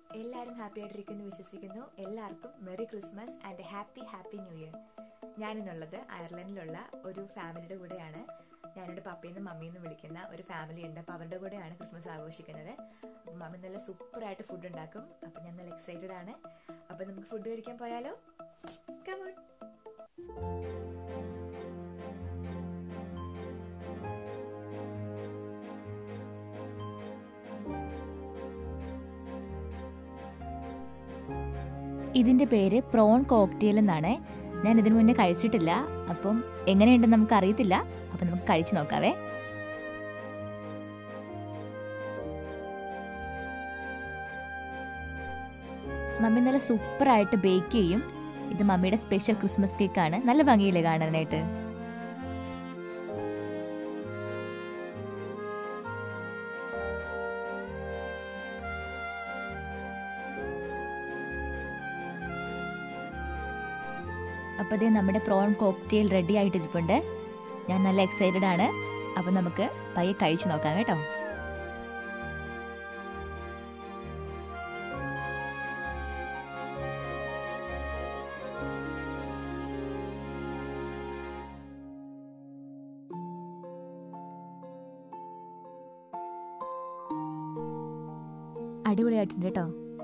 എല്ലാവരും ഹാപ്പി ആയിട്ടിരിക്കുന്നു വിശ്വസിക്കുന്നു എല്ലാവർക്കും merry Christmas and happy happy new year ഞാനിന്നുള്ളത് അയർലൻഡിലുള്ള ഒരു ഫാമിലിയുടെ കൂടെയാണ് ഞാനിവിടെ പപ്പയെന്നും മമ്മിയെന്നും വിളിക്കുന്ന ഒരു ഫാമിലി ഉണ്ട് അപ്പോൾ അവരുടെ കൂടെയാണ് ക്രിസ്മസ് ആഘോഷിക്കുന്നത് അപ്പം മമ്മി നല്ല സൂപ്പറായിട്ട് ഫുഡ് ഉണ്ടാക്കും അപ്പം ഞാൻ നല്ല എക്സൈറ്റഡ് ആണ് അപ്പം നമുക്ക് ഫുഡ് കഴിക്കാൻ പോയാലോ കമോൺ ഇതിന്റെ പേര് പ്രോൺ കോക്ടെയിൽ എന്നാണ് ഞാൻ ഇതിനു മുന്നേ കഴിച്ചിട്ടില്ല അപ്പം എങ്ങനെയുണ്ടെന്ന് നമുക്ക് അറിയത്തില്ല അപ്പം നമുക്ക് കഴിച്ചു നോക്കാവേ മമ്മി നല്ല സൂപ്പറായിട്ട് ബേക്ക് ചെയ്യും ഇത് മമ്മിയുടെ സ്പെഷ്യൽ ക്രിസ്മസ് കേക്കാണ് നല്ല ഭംഗിയില്ലേ കാണാനായിട്ട് അപ്പോൾ അതേ നമ്മുടെ പ്രോൺ കോക്ടെയിൽ റെഡി ആയിട്ടിരിപ്പുണ്ട് ഞാൻ നല്ല എക്സൈറ്റഡ് ആണ് അപ്പോൾ നമുക്ക് പയ്യെ കഴിച്ചു നോക്കാം കേട്ടോ അടിപൊളിയായിട്ടുണ്ട് കേട്ടോ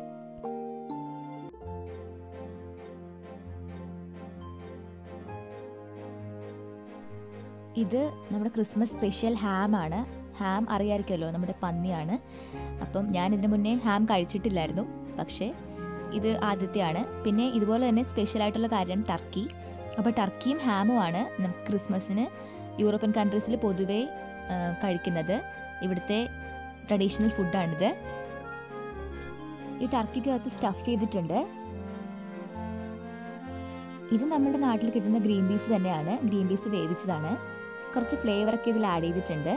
ഇത് നമ്മുടെ ക്രിസ്മസ് സ്പെഷ്യൽ ഹാം ആണ് ഹാം അറിയാമായിരിക്കുമല്ലോ നമ്മുടെ പന്നിയാണ് അപ്പം ഞാൻ ഇതിനു മുന്നേ ഹാം കഴിച്ചിട്ടില്ലായിരുന്നു പക്ഷേ ഇത് ആദ്യത്തെയാണ് പിന്നെ ഇതുപോലെ തന്നെ സ്പെഷ്യൽ ആയിട്ടുള്ള കാര്യം ടർക്കി അപ്പോൾ ടർക്കിയും ഹാമും ആണ് നമുക്ക് ക്രിസ്മസിന് യൂറോപ്യൻ കൺട്രീസിൽ പൊതുവേ ആ, കഴിക്കുന്നത് ഇവിടുത്തെ ട്രഡീഷണൽ ഫുഡാണിത് ഈ ടർക്കിക്കകത്ത് സ്റ്റഫ് ചെയ്തിട്ടുണ്ട് ഇത് നമ്മുടെ നാട്ടിൽ കിട്ടുന്ന ഗ്രീൻ പീസ് തന്നെയാണ് ഗ്രീൻ പീസ് വേവിച്ചതാണ് കുറച്ച് ഫ്ലേവർ ഒക്കെ ഇതിൽ ആഡ് ചെയ്തിട്ടുണ്ട്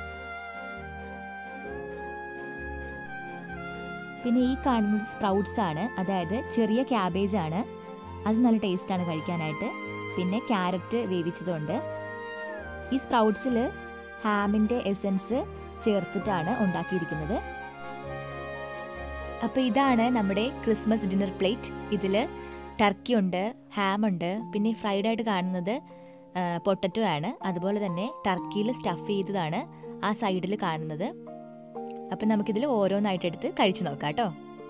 പിന്നെ ഈ കാണുന്നത് സ്പ്രൗട്ട്സ് ആണ് അതായത് ചെറിയ ക്യാബേജ് ആണ് അത് നല്ല ടേസ്റ്റ് ആണ് കഴിക്കാനായിട്ട് പിന്നെ ക്യാരറ്റ് വേവിച്ചതുണ്ട് ഈ സ്പ്രൗട്ട്സിൽ ഹാമിൻ്റെ എസൻസ് ചേർത്തിട്ടാണ് ഉണ്ടാക്കിയിരിക്കുന്നത് അപ്പോൾ ഇതാണ് നമ്മുടെ ക്രിസ്മസ് ഡിന്നർ പ്ലേറ്റ് ഇതിൽ ടർക്കി ഉണ്ട് ഹാം ഉണ്ട് പിന്നെ ഫ്രൈഡ് ആയിട്ട് കാണുന്നത് പൊട്ടറ്റോ ആണ് അതുപോലെ തന്നെ ടർക്കിയിൽ സ്റ്റഫ് ചെയ്തതാണ് ആ സൈഡിൽ കാണുന്നത് അപ്പം നമുക്കിതിൽ ഓരോന്നായിട്ട് എടുത്ത് കഴിച്ചു നോക്കാം കേട്ടോ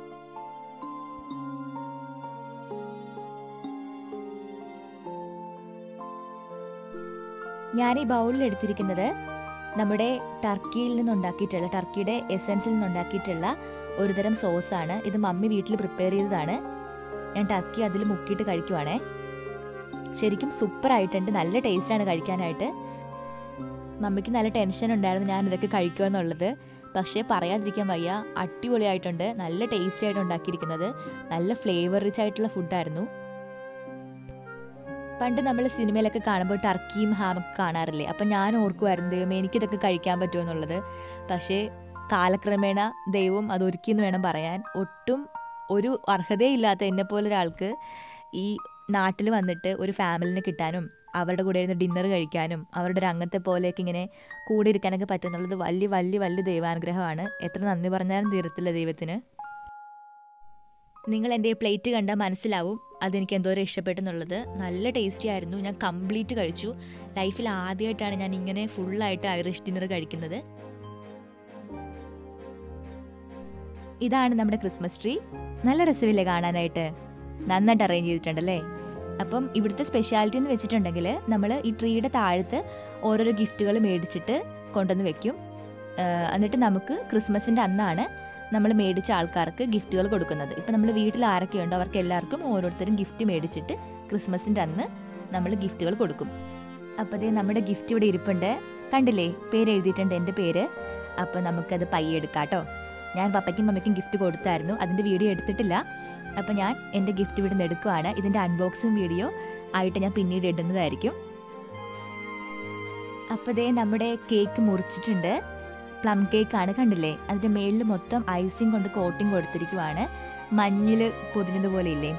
ഞാൻ ഈ ബൗളിൽ എടുത്തിരിക്കുന്നത് നമ്മുടെ ടർക്കിയിൽ നിന്നുണ്ടാക്കിയിട്ടുള്ള ടർക്കിയുടെ എസൻസിൽ നിന്നുണ്ടാക്കിയിട്ടുള്ള ഒരുതരം സോസാണ് ഇത് മമ്മി വീട്ടിൽ പ്രിപ്പയർ ചെയ്തതാണ് ഞാൻ ടർക്കി അതിൽ മുക്കിയിട്ട് കഴിക്കുവാണേ ശരിക്കും സൂപ്പർ ആയിട്ടുണ്ട് നല്ല ടേസ്റ്റാണ് കഴിക്കാനായിട്ട് മമ്മിക്ക് നല്ല ടെൻഷൻ ഉണ്ടായിരുന്നു ഞാൻ ഇതൊക്കെ കഴിക്കുക എന്നുള്ളത് പക്ഷേ പറയാതിരിക്കാൻ വയ്യ അടിപൊളിയായിട്ടുണ്ട് നല്ല ടേസ്റ്റി ആയിട്ട് ഉണ്ടാക്കിയിരിക്കുന്നത് നല്ല ഫ്ലേവർ റിച്ച് ആയിട്ടുള്ള ഫുഡായിരുന്നു പണ്ട് നമ്മൾ സിനിമയിലൊക്കെ കാണുമ്പോൾ ടർക്കിയും ഹാമൊക്കെ കാണാറില്ലേ അപ്പം ഞാൻ ഓർക്കുമായിരുന്നു ദൈവം എനിക്കിതൊക്കെ കഴിക്കാൻ പറ്റുമോ എന്നുള്ളത് പക്ഷേ കാലക്രമേണ ദൈവം അത് ഒരുക്കിയെന്ന് വേണം പറയാൻ ഒട്ടും ഒരു അർഹതയില്ലാത്ത എന്നെപ്പോലെ ഒരാൾക്ക് ഈ നാട്ടിൽ വന്നിട്ട് ഒരു ഫാമിലിനെ കിട്ടാനും അവരുടെ കൂടെ ഇരുന്ന് ഡിന്നർ കഴിക്കാനും അവരുടെ ഒരു അംഗത്തെ പോലെയൊക്കെ ഇങ്ങനെ കൂടെ ഇരിക്കാനൊക്കെ പറ്റുന്നുള്ളത് വലിയ വലിയ വലിയ ദൈവാനുഗ്രഹമാണ് എത്ര നന്ദി പറഞ്ഞാലും തീരത്തില്ല ദൈവത്തിന് നിങ്ങൾ എൻ്റെ പ്ലേറ്റ് കണ്ടാൽ മനസ്സിലാവും അതെനിക്ക് എന്തോരം ഇഷ്ടപ്പെട്ടെന്നുള്ളത് നല്ല ടേസ്റ്റി ആയിരുന്നു ഞാൻ കംപ്ലീറ്റ് കഴിച്ചു ലൈഫിൽ ആദ്യമായിട്ടാണ് ഞാൻ ഇങ്ങനെ ഫുള്ളായിട്ട് ഐറിഷ് ഡിന്നർ കഴിക്കുന്നത് ഇതാണ് നമ്മുടെ ക്രിസ്മസ് ട്രീ നല്ല രസമില്ലേ കാണാനായിട്ട് നന്നായിട്ട് അറേഞ്ച് ചെയ്തിട്ടുണ്ടല്ലേ അപ്പം ഇവിടുത്തെ സ്പെഷ്യാലിറ്റി എന്ന് വെച്ചിട്ടുണ്ടെങ്കിൽ നമ്മൾ ഈ ട്രീയുടെ താഴത്ത് ഓരോരോ ഗിഫ്റ്റുകൾ മേടിച്ചിട്ട് കൊണ്ടുവന്ന് വെക്കും ആ, എന്നിട്ട് നമുക്ക് ക്രിസ്മസിൻ്റെ അന്നാണ് നമ്മൾ മേടിച്ച ആൾക്കാർക്ക് ഗിഫ്റ്റുകൾ കൊടുക്കുന്നത് ഇപ്പം നമ്മൾ വീട്ടിൽ ആരൊക്കെയുണ്ടോ അവർക്ക് എല്ലാവർക്കും ഓരോരുത്തരും ഗിഫ്റ്റ് മേടിച്ചിട്ട് ക്രിസ്മസിൻ്റെ അന്ന് നമ്മൾ ഗിഫ്റ്റുകൾ കൊടുക്കും അപ്പോൾ ദേ നമ്മുടെ ഗിഫ്റ്റ് ഇവിടെ ഇരിപ്പുണ്ട് കണ്ടില്ലേ പേര് എഴുതിയിട്ടുണ്ട് എൻ്റെ പേര് അപ്പോൾ നമുക്കത് പയ്യെ എടുക്കാം കേട്ടോ ഞാൻ പപ്പയ്ക്കും മമ്മയ്ക്കും ഗിഫ്റ്റ് കൊടുത്തായിരുന്നു അതിൻ്റെ വീഡിയോ എടുത്തിട്ടില്ല അപ്പോൾ ഞാൻ എൻ്റെ ഗിഫ്റ്റ് ഇവിടെ നിന്ന് എടുക്കുവാണ് ഇതിൻ്റെ അൺബോക്സിങ് വീഡിയോ ആയിട്ട് ഞാൻ പിന്നീട് ഇടുന്നതായിരിക്കും അപ്പോൾ ദേ നമ്മുടെ കേക്ക് മുറിച്ചിട്ടുണ്ട് പ്ലം കേക്ക് ആണ് കണ്ടില്ലേ അതിൻ്റെ മേളിൽ മൊത്തം ഐസിങ് കൊണ്ട് കോട്ടിങ് കൊടുത്തിരിക്കുവാണ് മഞ്ഞിൽ പൊതിഞ്ഞതുപോലെ ഇല്ലേ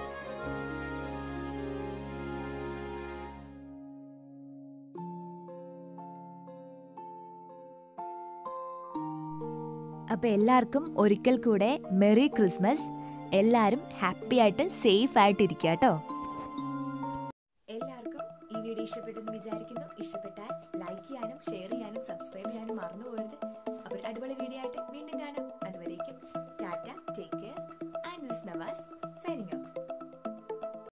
അപ്പോൾ എല്ലാവർക്കും ഒരിക്കൽ കൂടെ മെറി ക്രിസ്മസ് എല്ലാവരും ഹാപ്പി ആയിട്ട് സേഫ് ആയിട്ട് ഇരിക്കുക കേട്ടോ എല്ലാവർക്കും ഈ വീഡിയോ ഇഷ്ടപ്പെട്ടെന്ന് വിചാരിക്കുന്നു ഇഷ്ടപ്പെട്ടാൽ ലൈക്ക് ചെയ്യാനും ഷെയർ ചെയ്യാനും സബ്സ്ക്രൈബ് ചെയ്യാനും മറന്നു പോകരുത് അപ്പോൾ ഒരു അടിപൊളി വീഡിയോ ആയിട്ട് വീണ്ടും കാണാം